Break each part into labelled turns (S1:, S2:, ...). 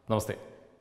S1: നമസ്തേ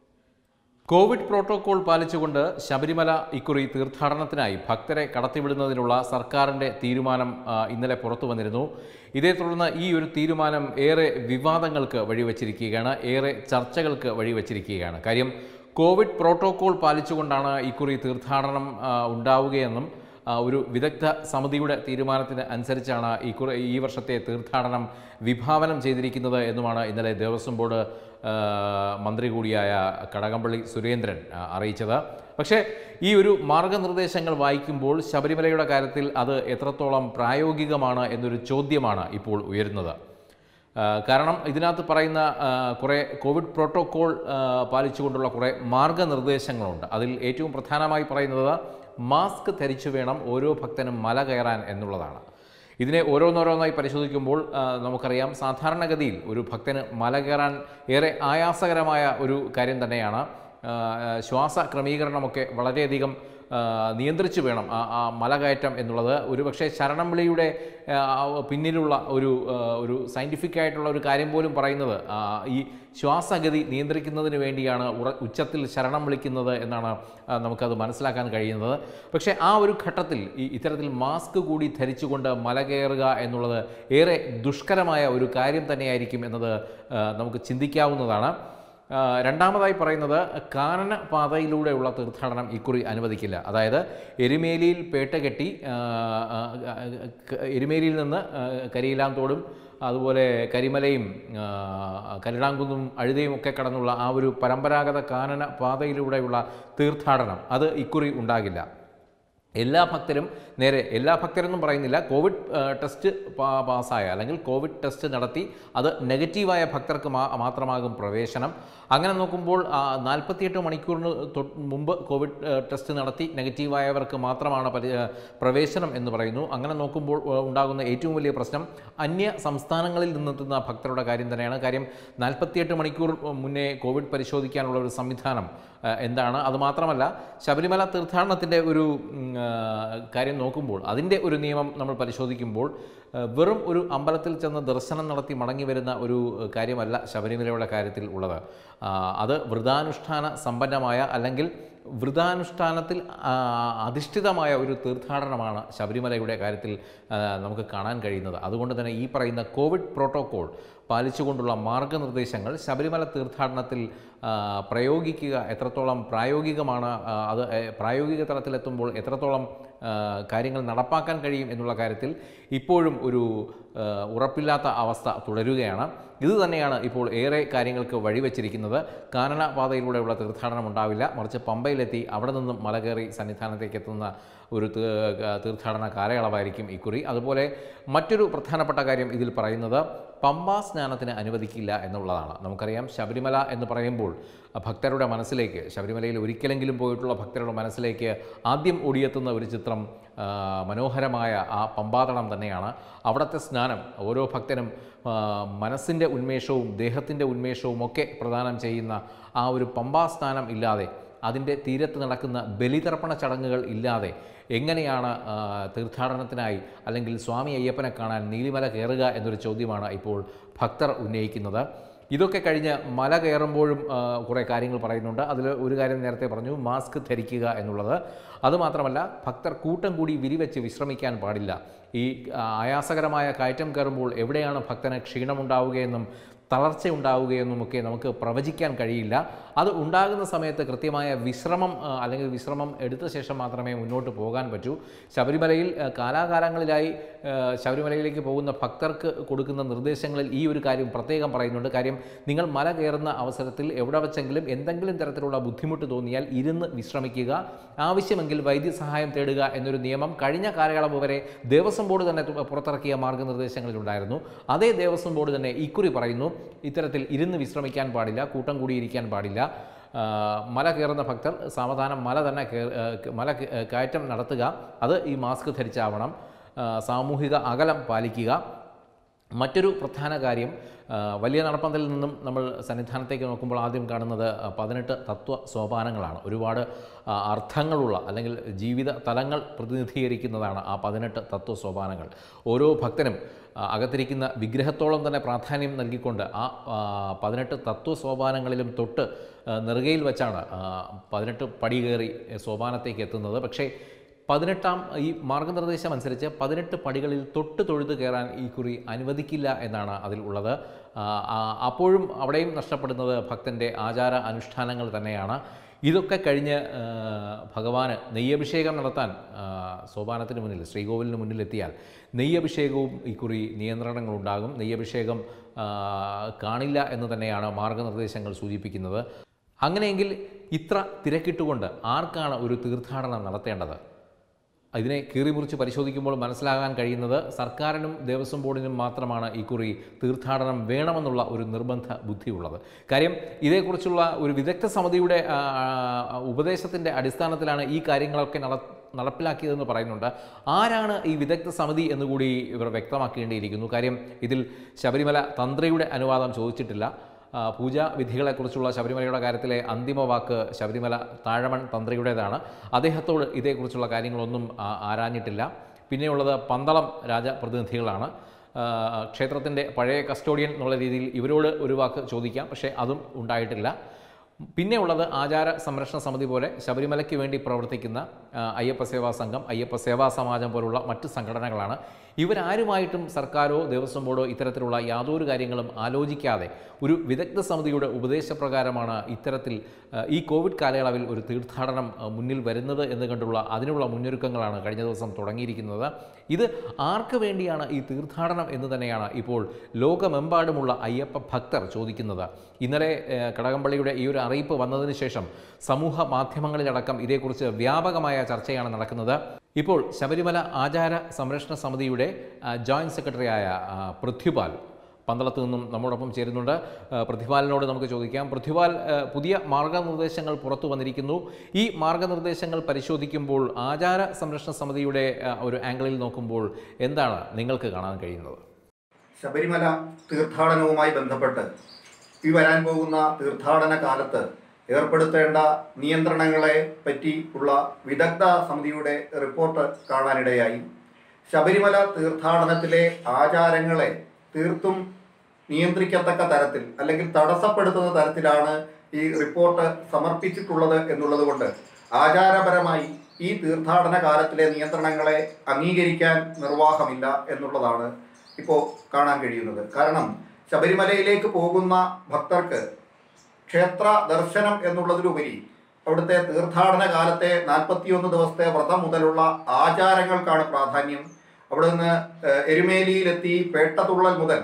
S1: Covid protocol പാലിച്ചുകൊണ്ട് ശബരിമല ഇക്കുറി തീർത്ഥാടനത്തിനായി ഭക്തരെ കടത്തിവിടുന്നതിനുള്ള സർക്കാരിൻ്റെ തീരുമാനം ആ, ഇന്നലെ പുറത്തു വന്നിരുന്നു ഇതേ തുടർന്ന് ഈ ഒരു തീരുമാനം ഏറെ വിവാദങ്ങൾക്ക് വഴിവെച്ചിരിക്കുകയാണ് ഏറെ ചർച്ചകൾക്ക് വഴിവെച്ചിരിക്കുകയാണ് കാര്യം കോവിഡ് പ്രോട്ടോകോൾ പാലിച്ചുകൊണ്ടാണ് ഇക്കുറി തീർത്ഥാടനം ആ, ഉണ്ടാവുകയെന്നും ആ, ഒരു വിദഗ്ധ സമിതിയുടെ തീരുമാനത്തിന് അനുസരിച്ചാണ് ഈ കുറ ഈ വർഷത്തെ തീർത്ഥാടനം വിഭാവനം ചെയ്തിരിക്കുന്നത് എന്നുമാണ് ഇന്നലെ ദേവസ്വം ബോർഡ് ആ, മന്ത്രി കൂടിയായ കടകംപള്ളി സുരേന്ദ്രൻ ആ, അറിയിച്ചത് പക്ഷേ ഈ ഒരു മാർഗനിർദ്ദേശങ്ങൾ വായിക്കുമ്പോൾ ശബരിമലയുടെ കാര്യത്തിൽ അത് എത്രത്തോളം പ്രായോഗികമാണ് എന്നൊരു ചോദ്യമാണ് ഇപ്പോൾ ഉയരുന്നത് ആ, കാരണം ഇതിനകത്ത് പറയുന്ന ആ, കുറേ കോവിഡ് പ്രോട്ടോകോൾ ആ, പാലിച്ചുകൊണ്ടുള്ള കുറേ മാർഗനിർദ്ദേശങ്ങളുണ്ട് അതിൽ ഏറ്റവും പ്രധാനമായി പറയുന്നത് മാസ്ക് ധരിച്ചു വേണം ഓരോ ഭക്തനും മല കയറാൻ എന്നുള്ളതാണ് ഇതിനെ ഓരോന്നോരോന്നായി പരിശോധിക്കുമ്പോൾ ആ, നമുക്കറിയാം സാധാരണഗതിയിൽ ഒരു ഭക്തന് മല കയറാൻ ഏറെ ആയാസകരമായ ഒരു കാര്യം തന്നെയാണ് ആ, ആ, ശ്വാസ ക്രമീകരണമൊക്കെ വളരെയധികം ആ, നിയന്ത്രിച്ചു വേണം ആ ആ മലകയറ്റം എന്നുള്ളത് ഒരുപക്ഷെ ശരണം വിളിയുടെ ആ, ആ പിന്നിലുള്ള ഒരു ആ, ഒരു സയൻറ്റിഫിക് ആയിട്ടുള്ള ഒരു കാര്യം പോലും പറയുന്നത് ആ, ഈ ശ്വാസഗതി നിയന്ത്രിക്കുന്നതിന് വേണ്ടിയാണ് ഉറ ഉച്ചത്തിൽ ശരണം വിളിക്കുന്നത് എന്നാണ് ആ, നമുക്കത് മനസ്സിലാക്കാൻ കഴിയുന്നത് പക്ഷേ ആ ഒരു ഘട്ടത്തിൽ ഈ ഇത്തരത്തിൽ മാസ്ക് കൂടി ധരിച്ചുകൊണ്ട് മല കയറുക എന്നുള്ളത് ഏറെ ദുഷ്കരമായ ഒരു കാര്യം തന്നെയായിരിക്കും എന്നത് ആ, നമുക്ക് ചിന്തിക്കാവുന്നതാണ് ആ, രണ്ടാമതായി പറയുന്നത് കാനന പാതയിലൂടെയുള്ള തീർത്ഥാടനം ഇക്കുറി അനുവദിക്കില്ല അതായത് എരുമേലിയിൽ പേട്ട കെട്ടി ആ, ആ, ആ, ക- എരുമേലിയിൽ നിന്ന് ആ, കരിയിലാന്തോടും അതുപോലെ കരിമലയും ആ, കരുടാങ്കുന്നും അഴുതയും ഒക്കെ കടന്നുള്ള ആ ഒരു പരമ്പരാഗത കാനന പാതയിലൂടെയുള്ള തീർത്ഥാടനം അത് ഇക്കുറി ഉണ്ടാകില്ല എല്ലാ ഭക്തരും നേരെ എല്ലാ ഭക്തരെന്നും പറയുന്നില്ല കോവിഡ് ആ, ടെസ്റ്റ് പാ- പാസ്സായ അല്ലെങ്കിൽ കോവിഡ് ടെസ്റ്റ് നടത്തി അത് നെഗറ്റീവായ ഭക്തർക്ക് മാ- മാത്രമാകും പ്രവേശനം അങ്ങനെ നോക്കുമ്പോൾ നാൽപ്പത്തിയെട്ട് മണിക്കൂറിന് തൊട്ട് മുമ്പ് കോവിഡ് ആ, ടെസ്റ്റ് നടത്തി നെഗറ്റീവായവർക്ക് മാത്രമാണ് പരി- ആ, പ്രവേശനം എന്ന് പറയുന്നു അങ്ങനെ നോക്കുമ്പോൾ ആ, ഉണ്ടാകുന്ന ഏറ്റവും വലിയ പ്രശ്നം അന്യ സംസ്ഥാനങ്ങളിൽ നിന്നെത്തുന്ന ഭക്തരുടെ കാര്യം തന്നെയാണ് കാര്യം നാൽപ്പത്തിയെട്ട് മണിക്കൂർ മുന്നേ കോവിഡ് പരിശോധിക്കാനുള്ള ഒരു സംവിധാനം ആ, എന്താണ് അതുമാത്രമല്ല ശബരിമല തീർത്ഥാടനത്തിൻ്റെ ഒരു ഉം, ആ, കാര്യം നോക്കുമ്പോൾ അതിൻ്റെ ഒരു നിയമം നമ്മൾ പരിശോധിക്കുമ്പോൾ ആ, വെറും ഒരു അമ്പലത്തിൽ ചെന്ന് ദർശനം നടത്തി മടങ്ങി വരുന്ന ഒരു ആ, കാര്യമല്ല ശബരിമലയുടെ കാര്യത്തിൽ ഉള്ളത് ആ, അത് വ്രതാനുഷ്ഠാന സമ്പന്നമായ അല്ലെങ്കിൽ വ്രതാനുഷ്ഠാനത്തിൽ ആ, അധിഷ്ഠിതമായ ഒരു തീർത്ഥാടനമാണ് ശബരിമലയുടെ കാര്യത്തിൽ ആ, നമുക്ക് കാണാൻ കഴിയുന്നത് അതുകൊണ്ട് തന്നെ ഈ പറയുന്ന കോവിഡ് പ്രോട്ടോകോൾ പാലിച്ചുകൊണ്ടുള്ള മാർഗനിർദ്ദേശങ്ങൾ ശബരിമല തീർത്ഥാടനത്തിൽ ആ, പ്രയോഗിക്കുക എത്രത്തോളം പ്രായോഗികമാണ് ആ, അത് എ, പ്രായോഗിക തലത്തിലെത്തുമ്പോൾ എത്രത്തോളം ആ, കാര്യങ്ങൾ നടപ്പാക്കാൻ കഴിയും എന്നുള്ള കാര്യത്തിൽ ഇപ്പോഴും ഒരു ആ, ഉറപ്പില്ലാത്ത അവസ്ഥ തുടരുകയാണ് ഇത് തന്നെയാണ് ഇപ്പോൾ ഏറെ കാര്യങ്ങൾക്ക് വഴിവെച്ചിരിക്കുന്നത് കാനന പാതയിലൂടെയുള്ള തീർത്ഥാടനം ഉണ്ടാവില്ല മറിച്ച് പമ്പയിലെത്തി അവിടെ നിന്നും മല കയറി സന്നിധാനത്തേക്ക് എത്തുന്ന ഒരു തീ- തീർത്ഥാടന കാലയളവായിരിക്കും ഇക്കുറി അതുപോലെ മറ്റൊരു പ്രധാനപ്പെട്ട കാര്യം ഇതിൽ പറയുന്നത് പമ്പാ സ്നാനത്തിന് അനുവദിക്കില്ല എന്നുള്ളതാണ് നമുക്കറിയാം ശബരിമല എന്ന് പറയുമ്പോൾ ഭക്തരുടെ മനസ്സിലേക്ക് ശബരിമലയിൽ ഒരിക്കലെങ്കിലും പോയിട്ടുള്ള ഭക്തരുടെ മനസ്സിലേക്ക് ആദ്യം ഓടിയെത്തുന്ന ഒരു ചിത്രം ആ, മനോഹരമായ ആ പമ്പാതടം തന്നെയാണ് അവിടുത്തെ സ്നാനം ഓരോ ഭക്തനും ആ, മനസ്സിൻ്റെ ഉന്മേഷവും ദേഹത്തിൻ്റെ ഉന്മേഷവും ഒക്കെ പ്രദാനം ചെയ്യുന്ന ആ ഒരു പമ്പാ സ്നാനം ഇല്ലാതെ അതിൻ്റെ തീരത്ത് നടക്കുന്ന ബലിതർപ്പണ ചടങ്ങുകൾ ഇല്ലാതെ എങ്ങനെയാണ് ആ, തീർത്ഥാടനത്തിനായി അല്ലെങ്കിൽ സ്വാമി അയ്യപ്പനെ കാണാൻ നീലിമല കയറുക എന്നൊരു ചോദ്യമാണ് ഇപ്പോൾ ഭക്തർ ഉന്നയിക്കുന്നത് ഇതൊക്കെ കഴിഞ്ഞ് മല കയറുമ്പോഴും ആ, കുറേ കാര്യങ്ങൾ പറയുന്നുണ്ട് അതിൽ ഒരു കാര്യം നേരത്തെ പറഞ്ഞു മാസ്ക് ധരിക്കുക എന്നുള്ളത് അതുമാത്രമല്ല ഭക്തർ കൂട്ടം കൂടി വിരിവെച്ച് വിശ്രമിക്കാൻ പാടില്ല ഈ ആ, ആയാസകരമായ കയറ്റം കയറുമ്പോൾ എവിടെയാണ് ഭക്തന് ക്ഷീണമുണ്ടാവുകയെന്നും തളർച്ച ഉണ്ടാവുകയെന്നുമൊക്കെ നമുക്ക് പ്രവചിക്കാൻ കഴിയില്ല അത് ഉണ്ടാകുന്ന സമയത്ത് കൃത്യമായ വിശ്രമം ആ, അല്ലെങ്കിൽ വിശ്രമം എടുത്ത ശേഷം മാത്രമേ മുന്നോട്ട് പോകാൻ പറ്റൂ ശബരിമലയിൽ ആ, കാലാകാലങ്ങളിലായി ആ, ശബരിമലയിലേക്ക് പോകുന്ന ഭക്തർക്ക് കൊടുക്കുന്ന നിർദ്ദേശങ്ങളിൽ ഈ ഒരു കാര്യം പ്രത്യേകം പറയുന്നുണ്ട് കാര്യം നിങ്ങൾ മല കയറുന്ന അവസരത്തിൽ എവിടെ വെച്ചെങ്കിലും എന്തെങ്കിലും തരത്തിലുള്ള ബുദ്ധിമുട്ട് തോന്നിയാൽ ഇരുന്ന് വിശ്രമിക്കുക ആവശ്യമെങ്കിൽ വൈദ്യസഹായം തേടുക എന്നൊരു നിയമം കഴിഞ്ഞ കാലയളവ് വരെ ദേവസ്വം ബോർഡ് തന്നെ തു- പുറത്തിറക്കിയ മാർഗ്ഗനിർദ്ദേശങ്ങളിലുണ്ടായിരുന്നു അതേ ദേവസ്വം ബോർഡ് തന്നെ ഇക്കുറി പറയുന്നു ഇത്തരത്തിൽ ഇരുന്ന് വിശ്രമിക്കാൻ പാടില്ല കൂട്ടം കൂടിയിരിക്കാൻ പാടില്ല ആ, മല കയറുന്ന ഭക്തർ സാവധാനം മല തന്നെ കയറി ആ, ക- മല ക- ആ, കയറ്റം നടത്തുക അത് ഈ മാസ്ക് ധരിച്ചാവണം ആ, സാമൂഹിക അകലം പാലിക്കുക മറ്റൊരു പ്രധാന കാര്യം ആ, വലിയ നടപ്പന്തലിൽ നിന്നും നമ്മൾ സന്നിധാനത്തേക്ക് നോക്കുമ്പോൾ ആദ്യം കാണുന്നത് ആ, പതിനെട്ട് തത്വ സോപാനങ്ങളാണ് ഒരുപാട് ആ, അർത്ഥങ്ങളുള്ള അല്ലെങ്കിൽ ജീവിത തലങ്ങൾ പ്രതിനിധീകരിക്കുന്നതാണ് ആ പതിനെട്ട് തത്വ സോപാനങ്ങൾ ഓരോ ഭക്തനും ആ, അകത്തിരിക്കുന്ന വിഗ്രഹത്തോളം തന്നെ പ്രാധാന്യം നൽകിക്കൊണ്ട് ആ ആ, പതിനെട്ട് തത്വ സോപാനങ്ങളിലും തൊട്ട് ആ, നെറുകയിൽ വെച്ചാണ് ആ, പതിനെട്ട് പടി കയറി സോപാനത്തേക്ക് എത്തുന്നത് പക്ഷേ പതിനെട്ടാം ഈ മാർഗനിർദ്ദേശം അനുസരിച്ച് പതിനെട്ട് പടികളിൽ തൊട്ട് തൊഴുത് കയറാൻ ഈ കുറി അനുവദിക്കില്ല എന്നാണ് അതിൽ ഉള്ളത് ആ, ആ, അപ്പോഴും അവിടെയും നഷ്ടപ്പെടുന്നത് ഭക്തൻ്റെ ആചാര അനുഷ്ഠാനങ്ങൾ തന്നെയാണ് ഇതൊക്കെ കഴിഞ്ഞ് ആ, ഭഗവാന് നെയ്യഭിഷേകം നടത്താൻ ആ, സോപാനത്തിന് മുന്നിൽ ശ്രീകോവിലിന് മുന്നിലെത്തിയാൽ നെയ്യഭിഷേകവും ഇക്കുറി നിയന്ത്രണങ്ങളുണ്ടാകും നെയ്യഭിഷേകം ആ, കാണില്ല എന്ന് തന്നെയാണ് മാർഗനിർദ്ദേശങ്ങൾ സൂചിപ്പിക്കുന്നത് അങ്ങനെയെങ്കിൽ ഇത്ര തിരക്കിട്ടുകൊണ്ട് ആർക്കാണ് ഒരു തീർത്ഥാടനം നടത്തേണ്ടത് ഇതിനെ കീറിമുറിച്ച് പരിശോധിക്കുമ്പോൾ മനസ്സിലാകാൻ കഴിയുന്നത് സർക്കാരിനും ദേവസ്വം ബോർഡിനും മാത്രമാണ് ഇക്കുറി തീർത്ഥാടനം വേണമെന്നുള്ള ഒരു നിർബന്ധ ബുദ്ധിയുള്ളത് കാര്യം ഇതേക്കുറിച്ചുള്ള ഒരു വിദഗ്ധ സമിതിയുടെ ആ, ആ, ഉപദേശത്തിൻ്റെ അടിസ്ഥാനത്തിലാണ് ഈ കാര്യങ്ങളൊക്കെ നട നടപ്പിലാക്കിയതെന്ന് പറയുന്നുണ്ട് ആരാണ് ഈ വിദഗ്ധ സമിതി എന്നുകൂടി ഇവർ വ്യക്തമാക്കേണ്ടിയിരിക്കുന്നു കാര്യം ഇതിൽ ശബരിമല തന്ത്രിയുടെ അനുവാദം ചോദിച്ചിട്ടില്ല ആ, പൂജാ വിധികളെക്കുറിച്ചുള്ള ശബരിമലയുടെ കാര്യത്തിലെ അന്തിമ വാക്ക് ശബരിമല താഴമൺ തന്ത്രിയുടേതാണ് അദ്ദേഹത്തോട് ഇതേക്കുറിച്ചുള്ള കാര്യങ്ങളൊന്നും ആ, ആരാഞ്ഞിട്ടില്ല പിന്നെയുള്ളത് പന്തളം രാജപ്രതിനിധികളാണ് ആ, ക്ഷേത്രത്തിൻ്റെ പഴയ കസ്റ്റോഡിയൻ എന്നുള്ള രീതിയിൽ ഇവരോട് ഒരു വാക്ക് ചോദിക്കാം പക്ഷേ അതും ഉണ്ടായിട്ടില്ല പിന്നെ ഉള്ളത് ആചാര സംരക്ഷണ സമിതി പോലെ ശബരിമലയ്ക്ക് വേണ്ടി പ്രവർത്തിക്കുന്ന ആ, അയ്യപ്പ സേവാ സംഘം അയ്യപ്പ സേവാ സമാജം പോലുള്ള മറ്റ് സംഘടനകളാണ് ഇവരാരുമായിട്ടും സർക്കാരോ ദേവസ്വം ബോർഡോ ഇത്തരത്തിലുള്ള യാതൊരു കാര്യങ്ങളും ആലോചിക്കാതെ ഒരു വിദഗ്ധ സമിതിയുടെ ഉപദേശപ്രകാരമാണ് ഇത്തരത്തിൽ ആ, ഈ കോവിഡ് കാലയളവിൽ ഒരു തീർത്ഥാടനം ആ, മുന്നിൽ വരുന്നത് എന്ന് കണ്ടുള്ള അതിനുള്ള മുന്നൊരുക്കങ്ങളാണ് കഴിഞ്ഞ ദിവസം തുടങ്ങിയിരിക്കുന്നത് ഇത് ആർക്ക് വേണ്ടിയാണ് ഈ തീർത്ഥാടനം എന്ന് തന്നെയാണ് ഇപ്പോൾ ലോകമെമ്പാടുമുള്ള അയ്യപ്പ ഭക്തർ ചോദിക്കുന്നത് ഇന്നലെ ഏഹ്, കടകംപള്ളിയുടെ ഈ ഒരു അറിയിപ്പ് വന്നതിന് ശേഷം സമൂഹ മാധ്യമങ്ങളിലടക്കം ഇതേക്കുറിച്ച് വ്യാപകമായ ചർച്ചയാണ് നടക്കുന്നത് ഇപ്പോൾ ശബരിമല ആചാര സംരക്ഷണ സമിതിയുടെ ആ, ജോയിന്റ് സെക്രട്ടറിയായ ആ, പൃഥ്വിപാൽ പന്തളത്ത് നിന്നും നമ്മോടൊപ്പം ചേരുന്നുണ്ട് ആ, പൃഥ്വിപാലിനോട് നമുക്ക് ചോദിക്കാം പൃഥ്വിപാൽ ആ, പുതിയ മാർഗനിർദ്ദേശങ്ങൾ പുറത്തു വന്നിരിക്കുന്നു ഈ മാർഗനിർദ്ദേശങ്ങൾ പരിശോധിക്കുമ്പോൾ ആചാര സംരക്ഷണ സമിതിയുടെ ആ, ഒരു ആംഗിളിൽ നോക്കുമ്പോൾ എന്താണ് നിങ്ങൾക്ക് കാണാൻ കഴിയുന്നത്
S2: ശബരിമല തീർത്ഥാടനവുമായി ബന്ധപ്പെട്ട് ഈ വരാൻ പോകുന്ന തീർത്ഥാടന കാലത്ത് ഏർപ്പെടുത്തേണ്ട നിയന്ത്രണങ്ങളെ പറ്റി ഉള്ള വിദഗ്ധ സമിതിയുടെ റിപ്പോർട്ട് കാണാനിടയായി ശബരിമല തീർത്ഥാടനത്തിലെ ആചാരങ്ങളെ തീർത്തും നിയന്ത്രിക്കത്തക്ക തരത്തിൽ അല്ലെങ്കിൽ തടസ്സപ്പെടുത്തുന്ന തരത്തിലാണ് ഈ റിപ്പോർട്ട് സമർപ്പിച്ചിട്ടുള്ളത് എന്നുള്ളത് കൊണ്ട് ആചാരപരമായി ഈ തീർത്ഥാടന കാലത്തിലെ നിയന്ത്രണങ്ങളെ അംഗീകരിക്കാൻ നിർവാഹമില്ല എന്നുള്ളതാണ് ഇപ്പോൾ കാണാൻ കഴിയുന്നത് കാരണം ശബരിമലയിലേക്ക് പോകുന്ന ഭക്തർക്ക് ക്ഷേത്ര ദർശനം എന്നുള്ളതിലുപരി അവിടുത്തെ തീർത്ഥാടന കാലത്തെ നാൽപ്പത്തിയൊന്ന് ദിവസത്തെ വ്രതം മുതലുള്ള ആചാരങ്ങൾക്കാണ് പ്രാധാന്യം അവിടെ നിന്ന് ഏഹ്, എരുമേലിയിലെത്തി പേട്ടതുള്ളൽ മുതൽ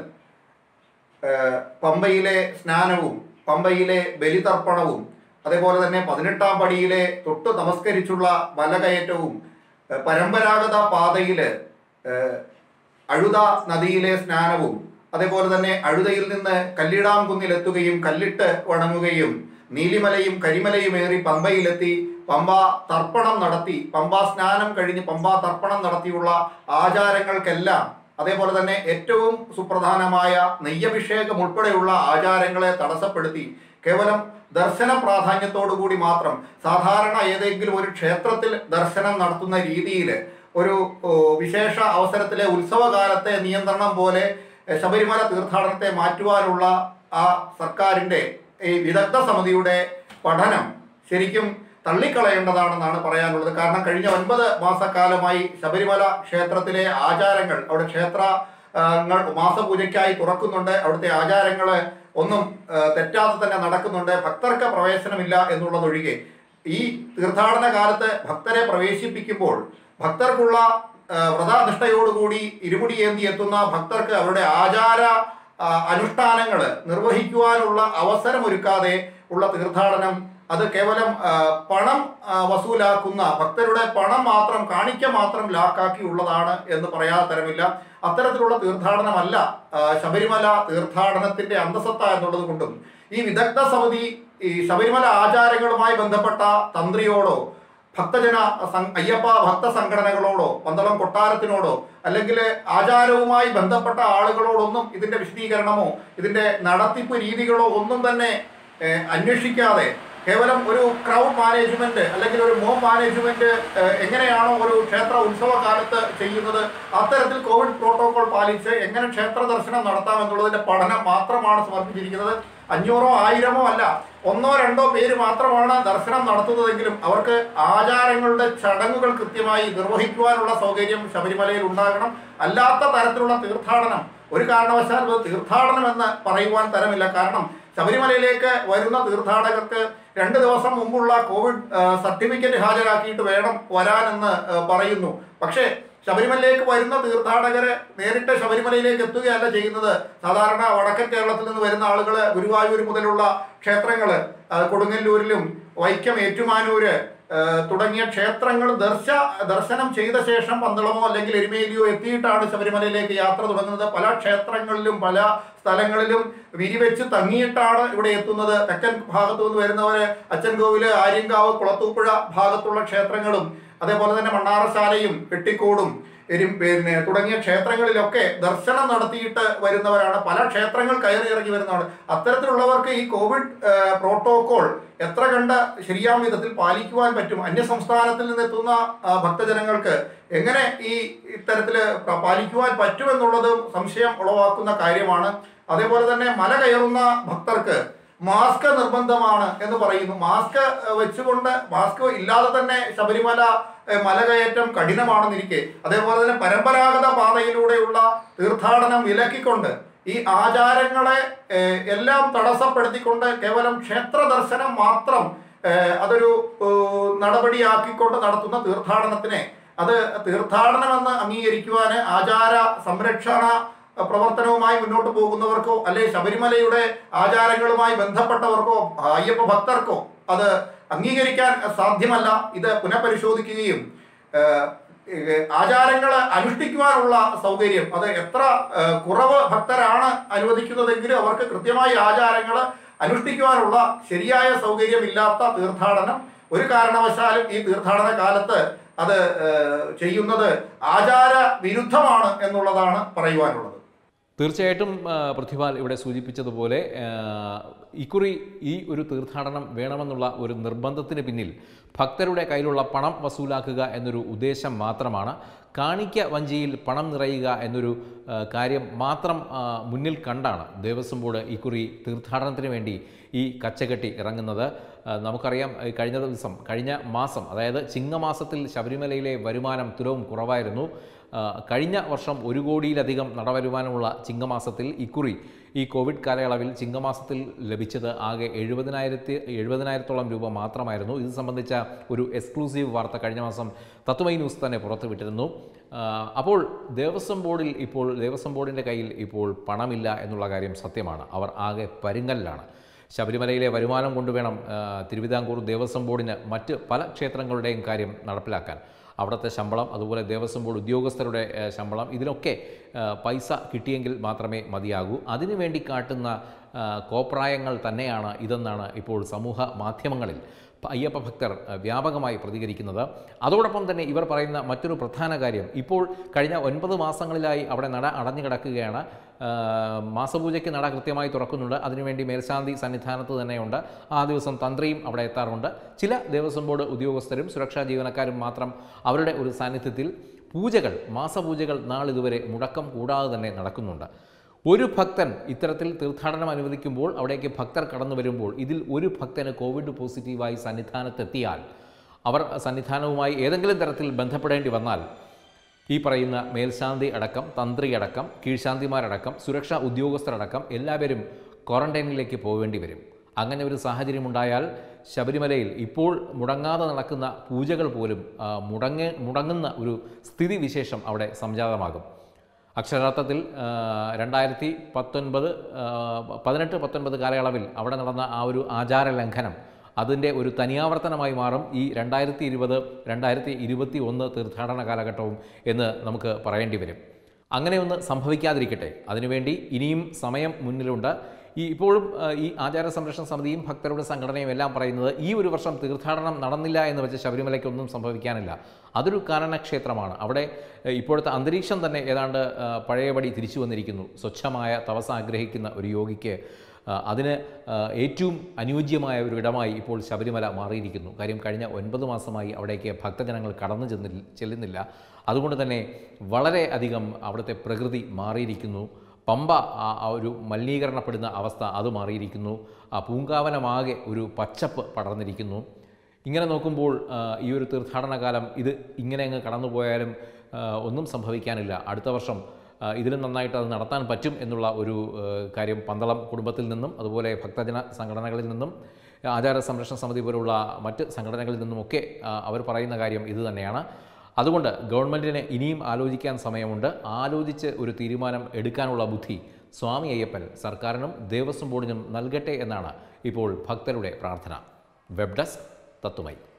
S2: ഏഹ്, പമ്പയിലെ സ്നാനവും പമ്പയിലെ ബലിതർപ്പണവും അതേപോലെ തന്നെ പതിനെട്ടാം പടിയിലെ തൊട്ട് നമസ്കരിച്ചുള്ള മലകയറ്റവും ഏഹ്, പരമ്പരാഗത പാതയില് ഏഹ്, അഴുത നദിയിലെ സ്നാനവും അതേപോലെ തന്നെ അഴുതയിൽ നിന്ന് കല്ലിടാംകുന്നിലെത്തുകയും കല്ലിട്ട് വണങ്ങുകയും നീലിമലയും കരിമലയും ഏറി പമ്പയിലെത്തി പമ്പ തർപ്പണം നടത്തി പമ്പ സ്നാനം കഴിഞ്ഞ് പമ്പ തർപ്പണം നടത്തിയുള്ള ആചാരങ്ങൾക്കെല്ലാം അതേപോലെ തന്നെ ഏറ്റവും സുപ്രധാനമായ നെയ്യഭിഷേകം ഉൾപ്പെടെയുള്ള ആചാരങ്ങളെ തടസ്സപ്പെടുത്തി കേവലം ദർശന പ്രാധാന്യത്തോടു കൂടി മാത്രം സാധാരണ ഏതെങ്കിലും ഒരു ക്ഷേത്രത്തിൽ ദർശനം നടത്തുന്ന രീതിയിൽ ഒരു ഓ, വിശേഷ അവസരത്തിലെ ഉത്സവകാലത്തെ നിയന്ത്രണം പോലെ എ, ശബരിമല തീർത്ഥാടനത്തെ മാറ്റുവാനുള്ള ആ സർക്കാരിന്റെ ഈ വിദഗ്ധ സമിതിയുടെ പഠനം ശരിക്കും തള്ളിക്കളയേണ്ടതാണെന്നാണ് പറയാനുള്ളത് കാരണം കഴിഞ്ഞ ഒൻപത് മാസക്കാലമായി ശബരിമല ക്ഷേത്രത്തിലെ ആചാരങ്ങൾ അവിടെ ക്ഷേത്ര ആ, ങ്ങൾ മാസപൂജയ്ക്കായി തുറക്കുന്നുണ്ട് അവിടുത്തെ ആചാരങ്ങൾ ഒന്നും ആ, തെറ്റാതെ തന്നെ നടക്കുന്നുണ്ട് ഭക്തർക്ക് പ്രവേശനമില്ല എന്നുള്ളതൊഴികെ ഈ തീർത്ഥാടന കാലത്ത് ഭക്തരെ പ്രവേശിപ്പിക്കുമ്പോൾ ഭക്തർക്കുള്ള ആ, വ്രതാനിഷ്ഠയോടുകൂടി ഇരുമുടി ഏന്തി എത്തുന്ന ഭക്തർക്ക് അവരുടെ ആചാര അനുഷ്ഠാനങ്ങൾ നിർവഹിക്കുവാനുള്ള അവസരമൊരുക്കാതെ ഉള്ള തീർത്ഥാടനം അത് കേവലം ആ, പണം ആ, വസൂലാക്കുന്ന ഭക്തരുടെ പണം മാത്രം കാണിക്ക മാത്രം ലാക്കാക്കിയുള്ളതാണ് എന്ന് പറയാതെ തരമില്ല അത്തരത്തിലുള്ള തീർത്ഥാടനമല്ല ആ, ശബരിമല തീർത്ഥാടനത്തിന്റെ അന്തസത്ത എന്നുള്ളത് കൊണ്ടും ഈ വിദഗ്ധ സമിതി ഈ ശബരിമല ആചാരങ്ങളുമായി ബന്ധപ്പെട്ട തന്ത്രിയോടോ ഭക്തജന സം- അയ്യപ്പ ഭക്ത സംഘടനകളോടോ പന്തളം കൊട്ടാരത്തിനോടോ അല്ലെങ്കിൽ ആചാരവുമായി ബന്ധപ്പെട്ട ആളുകളോടൊന്നും ഇതിന്റെ വിശദീകരണമോ ഇതിന്റെ നടത്തിപ്പ് രീതികളോ ഒന്നും തന്നെ ഏഹ്, അന്വേഷിക്കാതെ കേവലം ഒരു ക്രൗഡ് മാനേജ്മെന്റ് അല്ലെങ്കിൽ ഒരു മോം മാനേജ്മെന്റ് ഏഹ്, എങ്ങനെയാണോ ഒരു ക്ഷേത്ര ഉത്സവ കാലത്ത് ചെയ്യുന്നത് അത്തരത്തിൽ കോവിഡ് പ്രോട്ടോകോൾ പാലിച്ച് എങ്ങനെ ക്ഷേത്ര ദർശനം നടത്താം എന്നുള്ളതിന്റെ പഠനം മാത്രമാണ് സമർപ്പിച്ചിരിക്കുന്നത് അഞ്ഞൂറോ ആയിരമോ അല്ല ഒന്നോ രണ്ടോ പേര് മാത്രമാണ് ദർശനം നടത്തുന്നതെങ്കിലും അവർക്ക് ആചാരങ്ങളുടെ ചടങ്ങുകൾ കൃത്യമായി നിർവഹിക്കുവാനുള്ള സൗകര്യം ശബരിമലയിൽ ഉണ്ടാകണം അല്ലാത്ത തരത്തിലുള്ള തീർത്ഥാടനം ഒരു കാരണവശാലും അത് തീർത്ഥാടനം എന്ന് പറയുവാൻ തരമില്ല കാരണം ശബരിമലയിലേക്ക് വരുന്ന തീർത്ഥാടകർക്ക് രണ്ട് ദിവസം മുമ്പുള്ള കോവിഡ് ആ, സർട്ടിഫിക്കറ്റ് ഹാജരാക്കിയിട്ട് വേണം വരാനെന്ന് ആ, പറയുന്നു പക്ഷേ ശബരിമലയിലേക്ക് വരുന്ന തീർത്ഥാടകര് നേരിട്ട് ശബരിമലയിലേക്ക് എത്തുകയല്ല ചെയ്യുന്നത് സാധാരണ വടക്കൻ കേരളത്തിൽ നിന്ന് വരുന്ന ആളുകൾ ഗുരുവായൂർ മുതലുള്ള ക്ഷേത്രങ്ങള് ആ, കൊടുങ്ങല്ലൂരിലും വൈക്കം ഏറ്റുമാനൂര് ആ, തുടങ്ങിയ ക്ഷേത്രങ്ങൾ ദർശ ദർശനം ചെയ്ത ശേഷം പന്തളമോ അല്ലെങ്കിൽ എരുമേലിയോ എത്തിയിട്ടാണ് ശബരിമലയിലേക്ക് യാത്ര തുടങ്ങുന്നത് പല ക്ഷേത്രങ്ങളിലും പല സ്ഥലങ്ങളിലും വിരിവെച്ച് തങ്ങിയിട്ടാണ് ഇവിടെ എത്തുന്നത് തെക്കൻ ഭാഗത്തു നിന്ന് വരുന്നവര് അച്ചൻകോവില് ആര്യങ്കാവ് കുളത്തൂപ്പുഴ ഭാഗത്തുള്ള ക്ഷേത്രങ്ങളും അതേപോലെ തന്നെ മണ്ണാറശാലയും പെട്ടിക്കോടും എരും പിന്നെ തുടങ്ങിയ ക്ഷേത്രങ്ങളിലൊക്കെ ദർശനം നടത്തിയിട്ട് വരുന്നവരാണ് പല ക്ഷേത്രങ്ങൾ കയറി ഇറങ്ങി വരുന്നതാണ് അത്തരത്തിലുള്ളവർക്ക് ഈ കോവിഡ് ഏഹ്, പ്രോട്ടോകോൾ എത്ര കണ്ട ശരിയാം വിധത്തിൽ പാലിക്കുവാൻ പറ്റും അന്യ സംസ്ഥാനത്തിൽ നിന്ന് എത്തുന്ന ആ, ഭക്തജനങ്ങൾക്ക് എങ്ങനെ ഈ ഇത്തരത്തിൽ പാലിക്കുവാൻ പറ്റുമെന്നുള്ളതും സംശയം ഉളവാക്കുന്ന കാര്യമാണ് അതേപോലെ തന്നെ മല കയറുന്ന ഭക്തർക്ക് മാസ്ക് നിർബന്ധമാണ് എന്ന് പറയുന്നു മാസ്ക് ഏഹ്, വെച്ചുകൊണ്ട് മാസ്ക് ഇല്ലാതെ തന്നെ ശബരിമല ഏഹ്, മലകയറ്റം കഠിനമാണെന്നിരിക്കെ അതേപോലെ തന്നെ പരമ്പരാഗത പാതയിലൂടെയുള്ള തീർത്ഥാടനം വിലക്കിക്കൊണ്ട് ഈ ആചാരങ്ങളെ ഏഹ്, എല്ലാം തടസ്സപ്പെടുത്തിക്കൊണ്ട് കേവലം ക്ഷേത്ര ദർശനം മാത്രം ഏഹ്, അതൊരു ഏഹ്, നടപടിയാക്കിക്കൊണ്ട് നടത്തുന്ന തീർത്ഥാടനത്തിനെ അത് തീർത്ഥാടനമെന്ന് അംഗീകരിക്കുവാന് ആചാര സംരക്ഷണ പ്രവർത്തനവുമായി മുന്നോട്ട് പോകുന്നവർക്കോ അല്ലെ ശബരിമലയുടെ ആചാരങ്ങളുമായി ബന്ധപ്പെട്ടവർക്കോ അയ്യപ്പ ഭക്തർക്കോ അത് അംഗീകരിക്കാൻ സാധ്യമല്ല ഇത് പുനഃപരിശോധിക്കുകയും ഏഹ്, ഏഹ്, ആചാരങ്ങൾ അനുഷ്ഠിക്കുവാനുള്ള സൗകര്യം അത് എത്ര ഏഹ്, കുറവ് ഭക്തരാണ് അനുവദിക്കുന്നതെങ്കിലും അവർക്ക് കൃത്യമായി ആചാരങ്ങൾ അനുഷ്ഠിക്കുവാനുള്ള ശരിയായ സൗകര്യമില്ലാത്ത തീർത്ഥാടനം ഒരു കാരണവശാലും ഈ തീർത്ഥാടന കാലത്ത് അത് ഏഹ്, ചെയ്യുന്നത് ആചാര വിരുദ്ധമാണ് എന്നുള്ളതാണ് പറയുവാനുള്ളത്
S1: തീർച്ചയായിട്ടും ആ, പൃഥ്വിപാൽ ഇവിടെ സൂചിപ്പിച്ചതുപോലെ ആ, ഇക്കുറി ഈ ഒരു തീർത്ഥാടനം വേണമെന്നുള്ള ഒരു നിർബന്ധത്തിന് പിന്നിൽ ഭക്തരുടെ കയ്യിലുള്ള പണം വസൂലാക്കുക എന്നൊരു ഉദ്ദേശം മാത്രമാണ് കാണിക്ക വഞ്ചിയിൽ പണം നിറയുക എന്നൊരു ആ, കാര്യം മാത്രം ആ, മുന്നിൽ കണ്ടാണ് ദേവസ്വം ബോർഡ് ഇക്കുറി തീർത്ഥാടനത്തിന് വേണ്ടി ഈ കച്ചകെട്ടി ഇറങ്ങുന്നത് ആ, നമുക്കറിയാം ഈ കഴിഞ്ഞ ദിവസം കഴിഞ്ഞ മാസം അതായത് ചിങ്ങമാസത്തിൽ ശബരിമലയിലെ വരുമാനം തുലവും കുറവായിരുന്നു ആ, കഴിഞ്ഞ വർഷം ഒരു കോടിയിലധികം നടവരുമാനമുള്ള ചിങ്ങമാസത്തിൽ ഇക്കുറി ഈ കോവിഡ് കാലയളവിൽ ചിങ്ങമാസത്തിൽ ലഭിച്ചത് ആകെ എഴുപതിനായിരത്തി എഴുപതിനായിരത്തോളം രൂപ മാത്രമായിരുന്നു ഇത് സംബന്ധിച്ച ഒരു എക്സ്ക്ലൂസീവ് വാർത്ത കഴിഞ്ഞ മാസം തത്വമൈ ന്യൂസ് തന്നെ പുറത്തുവിട്ടിരുന്നു ആ, അപ്പോൾ ദേവസ്വം ബോർഡിൽ ഇപ്പോൾ ദേവസ്വം ബോർഡിൻ്റെ കയ്യിൽ ഇപ്പോൾ പണമില്ല എന്നുള്ള കാര്യം സത്യമാണ് അവർ ആകെ പരുങ്ങലിലാണ് ശബരിമലയിലെ വരുമാനം കൊണ്ടുവേണം ആ, തിരുവിതാംകൂർ ദേവസ്വം ബോർഡിന് മറ്റ് പല ക്ഷേത്രങ്ങളുടെയും കാര്യം നടപ്പിലാക്കാൻ അവിടുത്തെ ശമ്പളം അതുപോലെ ദേവസ്വം ബോർഡ് ഉദ്യോഗസ്ഥരുടെ ഏ, ശമ്പളം ഇതിനൊക്കെ ആ, പൈസ കിട്ടിയെങ്കിൽ മാത്രമേ മതിയാകൂ അതിനുവേണ്ടി കാട്ടുന്ന ആ, കോപ്രായങ്ങൾ തന്നെയാണ് ഇതെന്നാണ് ഇപ്പോൾ സമൂഹ മാധ്യമങ്ങളിൽ പ- അയ്യപ്പ ഭക്തർ ആ, വ്യാപകമായി പ്രതികരിക്കുന്നത് അതോടൊപ്പം തന്നെ ഇവർ പറയുന്ന മറ്റൊരു പ്രധാന കാര്യം ഇപ്പോൾ കഴിഞ്ഞ ഒൻപത് മാസങ്ങളിലായി അവിടെ നട അടഞ്ഞു കിടക്കുകയാണ് ആ, മാസപൂജയ്ക്ക് നട കൃത്യമായി തുറക്കുന്നുണ്ട് അതിനുവേണ്ടി മേൽശാന്തി സന്നിധാനത്ത് തന്നെയുണ്ട് ആ ദിവസം തന്ത്രിയും അവിടെ എത്താറുണ്ട് ചില ദേവസ്വം ബോർഡ് ഉദ്യോഗസ്ഥരും സുരക്ഷാ ജീവനക്കാരും മാത്രം അവരുടെ ഒരു സാന്നിധ്യത്തിൽ പൂജകൾ മാസപൂജകൾ നാളിതുവരെ മുടക്കം കൂടാതെ തന്നെ നടക്കുന്നുണ്ട് ഒരു ഭക്തൻ ഇത്തരത്തിൽ തീർത്ഥാടനം അനുവദിക്കുമ്പോൾ അവിടേക്ക് ഭക്തർ കടന്നു വരുമ്പോൾ ഇതിൽ ഒരു ഭക്തന് കോവിഡ് പോസിറ്റീവായി സന്നിധാനത്തെത്തിയാൽ അവർ സന്നിധാനവുമായി ഏതെങ്കിലും തരത്തിൽ ബന്ധപ്പെടേണ്ടി വന്നാൽ ഈ പറയുന്ന മേൽശാന്തി അടക്കം തന്ത്രി അടക്കം കീഴ്ശാന്തിമാരടക്കം സുരക്ഷാ ഉദ്യോഗസ്ഥരടക്കം എല്ലാവരും ക്വാറന്റൈനിലേക്ക് പോവേണ്ടി വരും അങ്ങനെ ഒരു സാഹചര്യമുണ്ടായാൽ ശബരിമലയിൽ ഇപ്പോൾ മുടങ്ങാതെ നടക്കുന്ന പൂജകൾ പോലും ആ, മുടങ്ങ മുടങ്ങുന്ന ഒരു സ്ഥിതിവിശേഷം അവിടെ സംജാതമാകും അക്ഷരാർത്ഥത്തിൽ ആ, രണ്ടായിരത്തി പത്തൊൻപത് ആ, പതിനെട്ട് പത്തൊൻപത് കാലയളവിൽ അവിടെ നടന്ന ആ ഒരു ആചാര ലംഘനം അതിൻ്റെ ഒരു തനിയാവർത്തനമായി മാറും ഈ രണ്ടായിരത്തി ഇരുപത് രണ്ടായിരത്തി ഇരുപത്തി ഒന്ന് തീർത്ഥാടന കാലഘട്ടവും എന്ന് നമുക്ക് പറയേണ്ടി വരും അങ്ങനെയൊന്ന് സംഭവിക്കാതിരിക്കട്ടെ അതിനുവേണ്ടി ഇനിയും സമയം മുന്നിലുണ്ട് ഈ ഇപ്പോഴും ആ, ഈ ആചാര സംരക്ഷണ സമിതിയും ഭക്തരുടെ സംഘടനയും എല്ലാം പറയുന്നത് ഈ ഒരു വർഷം തീർത്ഥാടനം നടന്നില്ല എന്ന് വെച്ച് ശബരിമലയ്ക്ക് ഒന്നും സംഭവിക്കാനില്ല അതൊരു കാരണക്ഷേത്രമാണ് അവിടെ ആ, ഇപ്പോഴത്തെ അന്തരീക്ഷം തന്നെ ഏതാണ്ട് ആ, പഴയപടി തിരിച്ചു വന്നിരിക്കുന്നു സ്വച്ഛമായ തപസ് ആഗ്രഹിക്കുന്ന ഒരു യോഗിക്ക് ആ, അതിന് ആ, ഏറ്റവും അനുയോജ്യമായ ഒരു ഇടമായി ഇപ്പോൾ ശബരിമല മാറിയിരിക്കുന്നു കാര്യം കഴിഞ്ഞ ഒൻപത് മാസമായി അവിടേക്ക് ഭക്തജനങ്ങൾ കടന്നു ചെന്നില്ല ചെല്ലുന്നില്ല അതുകൊണ്ട് തന്നെ വളരെ അധികം അവിടുത്തെ പ്രകൃതി മാറിയിരിക്കുന്നു പമ്പ ആ ആ ഒരു മലിനീകരണപ്പെടുന്ന അവസ്ഥ അത് മാറിയിരിക്കുന്നു ആ പൂങ്കാവനമാകെ ഒരു പച്ചപ്പ് പടർന്നിരിക്കുന്നു ഇങ്ങനെ നോക്കുമ്പോൾ ആ, ഈ ഒരു തീർത്ഥാടന കാലം ഇത് ഇങ്ങനെ അങ്ങ് കടന്നുപോയാലും ആ, ഒന്നും സംഭവിക്കാനില്ല അടുത്ത വർഷം ആ, ഇതിലും നന്നായിട്ട് അത് നടത്താൻ പറ്റും എന്നുള്ള ഒരു ആ, കാര്യം പന്തളം കുടുംബത്തിൽ നിന്നും അതുപോലെ ഭക്തജന സംഘടനകളിൽ നിന്നും ആചാര സംരക്ഷണ സമിതി പോലുള്ള മറ്റ് സംഘടനകളിൽ നിന്നുമൊക്കെ ആ, അവർ പറയുന്ന കാര്യം ഇത് തന്നെയാണ് അതുകൊണ്ട് ഗവൺമെൻറ്റിന് ഇനിയും ആലോചിക്കാൻ സമയമുണ്ട് ആലോചിച്ച് ഒരു തീരുമാനം എടുക്കാനുള്ള ബുദ്ധി സ്വാമി അയ്യപ്പൻ സർക്കാരിനും ദേവസ്വം ബോർഡിനും നൽകട്ടെ എന്നാണ് ഇപ്പോൾ ഭക്തരുടെ പ്രാർത്ഥന വെബ് ഡെസ്ക് തത്തുമൈ